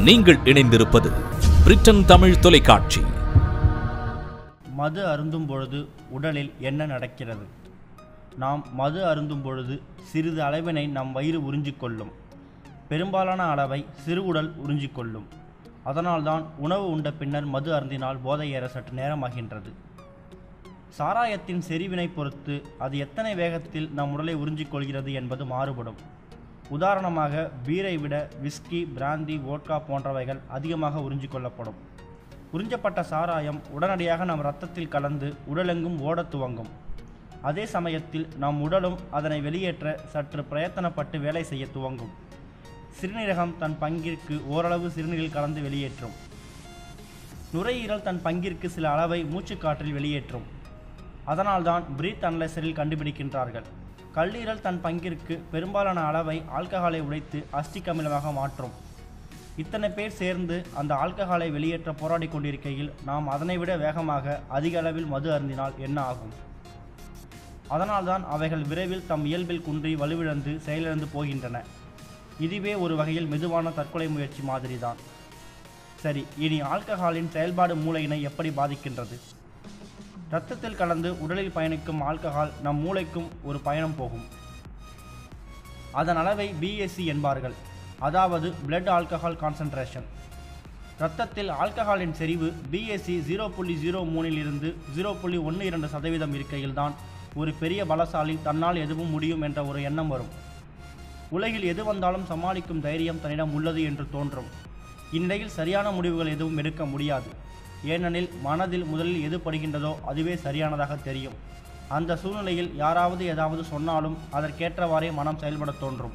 நீங்கள் இணைந்திருப்பது பிரிட்டன் தமிழ் தொலைக்காட்சி மது அருந்தும் பொழுது உடலில் என்ன நடக்கிறது நாம் மது அருந்தும் பொழுது சிறிது அளவினை நம் வயிறு உறிஞ்சிக்கொள்ளும் பெரும்பாலான அளவை சிறுகுடல் உறிஞ்சிக்கொள்ளும் அதனால்தான் உணவு உண்ட பின்னர் மது அருந்தினால் போதை ஏற சற்று நேரமாகின்றது சாராயத்தின் செறிவினை பொறுத்து அது எத்தனை வேகத்தில் நம் உடலை உறிஞ்சிக்கொள்கிறது என்பது மாறுபடும் உதாரணமாக பீரை விட விஸ்கி பிராந்தி வோட்கா போன்றவைகள் அதிகமாக உறிஞ்சிக்கொள்ளப்படும் உறிஞ்சப்பட்ட சாராயம் உடனடியாக நம் இரத்தத்தில் கலந்து உடலெங்கும் ஓடத் துவங்கும் அதே சமயத்தில் நம் உடலும் அதனை வெளியேற்ற சற்று பிரயத்தனப்பட்டு வேலை செய்ய துவங்கும் சிறுநீரகம் தன் பங்கிற்கு ஓரளவு சிறுநீரில் கலந்து வெளியேற்றும் நுரையீரல் தன் பங்கிற்கு சில அளவை மூச்சுக்காற்றில் வெளியேற்றும் அதனால்தான் பிரீத் அனலைசரில் கண்டுபிடிக்கின்றார்கள் கல்லீரல் தன் பங்கிற்கு பெரும்பாலான அளவை ஆல்கஹாலை உடைத்து அஸ்டிக் அமிலமாக மாற்றும் இத்தனை பேர் சேர்ந்து அந்த ஆல்கஹாலை வெளியேற்ற போராடி கொண்டிருக்கையில் நாம் அதனை விட வேகமாக அதிக அளவில் மது அருந்தினால் என்ன ஆகும் அதனால்தான் அவைகள் விரைவில் தம் இயல்பில் குன்றி வலுவிழந்து செயலிழந்து போகின்றன இதுவே ஒரு வகையில் மெதுவான தற்கொலை முயற்சி மாதிரிதான் சரி இனி ஆல்கஹாலின் செயல்பாடு மூளையினை எப்படி பாதிக்கின்றது இரத்தத்தில் கலந்து உடலில் பயணிக்கும் ஆல்கஹால் நம் மூளைக்கும் ஒரு பயணம் போகும் அதன் அளவை பிஎஸ்சி என்பார்கள் அதாவது பிளட் ஆல்கஹால் கான்சன்ட்ரேஷன் இரத்தத்தில் ஆல்கஹாலின் செறிவு பிஎஸ்சி ஜீரோ புள்ளி ஜீரோ மூணில் இருந்து ஜீரோ புள்ளி ஒன்று இரண்டு சதவீதம் இருக்கையில்தான் ஒரு பெரிய பலசாலி தன்னால் எதுவும் முடியும் என்ற ஒரு எண்ணம் வரும் உலகில் எது வந்தாலும் சமாளிக்கும் தைரியம் தன்னிடம் உள்ளது என்று தோன்றும் இந்நிலையில் சரியான முடிவுகள் எதுவும் எடுக்க முடியாது ஏனெனில் மனதில் முதலில் எது படுகின்றதோ அதுவே சரியானதாக தெரியும் அந்த சூழ்நிலையில் யாராவது ஏதாவது சொன்னாலும் அதற்கேற்றவாறே மனம் செயல்பட தோன்றும்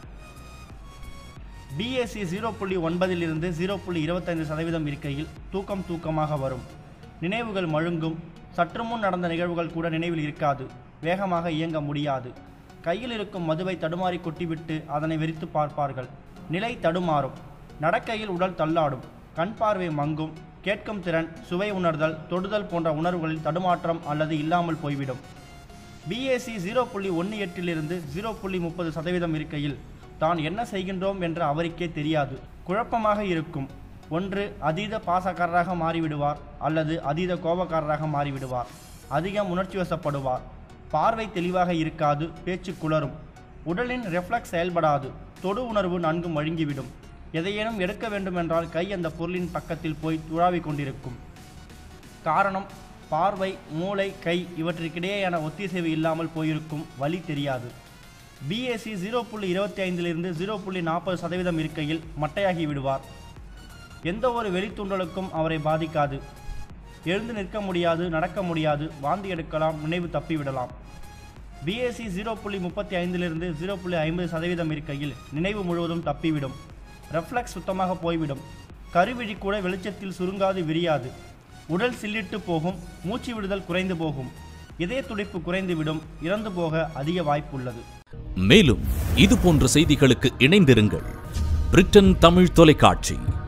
பிஎஸ்சி ஜீரோ புள்ளி ஒன்பதிலிருந்து ஜீரோ புள்ளி இருபத்தைந்து சதவீதம் இருக்கையில் தூக்கம் தூக்கமாக வரும் நினைவுகள் மழுங்கும் சற்று முன் நடந்த நிகழ்வுகள் கூட நினைவில் இருக்காது வேகமாக இயங்க முடியாது கையில் இருக்கும் மதுவை தடுமாறி கொட்டிவிட்டு அதனை வெறித்து பார்ப்பார்கள் நிலை தடுமாறும் நடக்கையில் உடல் தள்ளாடும் கண் பார்வை மங்கும் கேட்கும் திறன் சுவை உணர்தல் தொடுதல் போன்ற உணர்வுகளில் தடுமாற்றம் அல்லது இல்லாமல் போய்விடும் பிஏசி ஜீரோ புள்ளி ஒன்று எட்டிலிருந்து ஜீரோ புள்ளி முப்பது சதவீதம் இருக்கையில் தான் என்ன செய்கின்றோம் என்று அவருக்கே தெரியாது குழப்பமாக இருக்கும் ஒன்று அதீத பாசக்காரராக மாறிவிடுவார் அல்லது அதீத கோபக்காரராக மாறிவிடுவார் அதிகம் உணர்ச்சி வசப்படுவார் பார்வை தெளிவாக இருக்காது பேச்சு குளரும் உடலின் ரெஃப்ளக்ஸ் செயல்படாது தொடு உணர்வு நன்கு மழுங்கிவிடும் எதையேனும் எடுக்க வேண்டுமென்றால் கை அந்த பொருளின் பக்கத்தில் போய் துழாவிக் கொண்டிருக்கும் காரணம் பார்வை மூளை கை இவற்றிற்கிடையேயான ஒத்திசைவு இல்லாமல் போயிருக்கும் வழி தெரியாது பிஎஸ்சி ஜீரோ புள்ளி இருபத்தி ஐந்திலிருந்து ஜீரோ புள்ளி நாற்பது சதவீதம் இருக்கையில் மட்டையாகி விடுவார் எந்த ஒரு வெளித்தூண்டலுக்கும் அவரை பாதிக்காது எழுந்து நிற்க முடியாது நடக்க முடியாது வாந்தி எடுக்கலாம் நினைவு தப்பிவிடலாம் பிஎஸ்சி ஜீரோ புள்ளி முப்பத்தி ஐந்திலிருந்து ஜீரோ புள்ளி ஐம்பது சதவீதம் இருக்கையில் நினைவு முழுவதும் தப்பிவிடும் ரெஃப்ளக்ஸ் சுத்தமாக போய்விடும் கருவிழி கூட வெளிச்சத்தில் சுருங்காது விரியாது உடல் சில்லிட்டு போகும் மூச்சு விடுதல் குறைந்து போகும் இதய துடிப்பு குறைந்துவிடும் இறந்து போக அதிக வாய்ப்புள்ளது மேலும் இது போன்ற செய்திகளுக்கு இணைந்திருங்கள் பிரிட்டன் தமிழ் தொலைக்காட்சி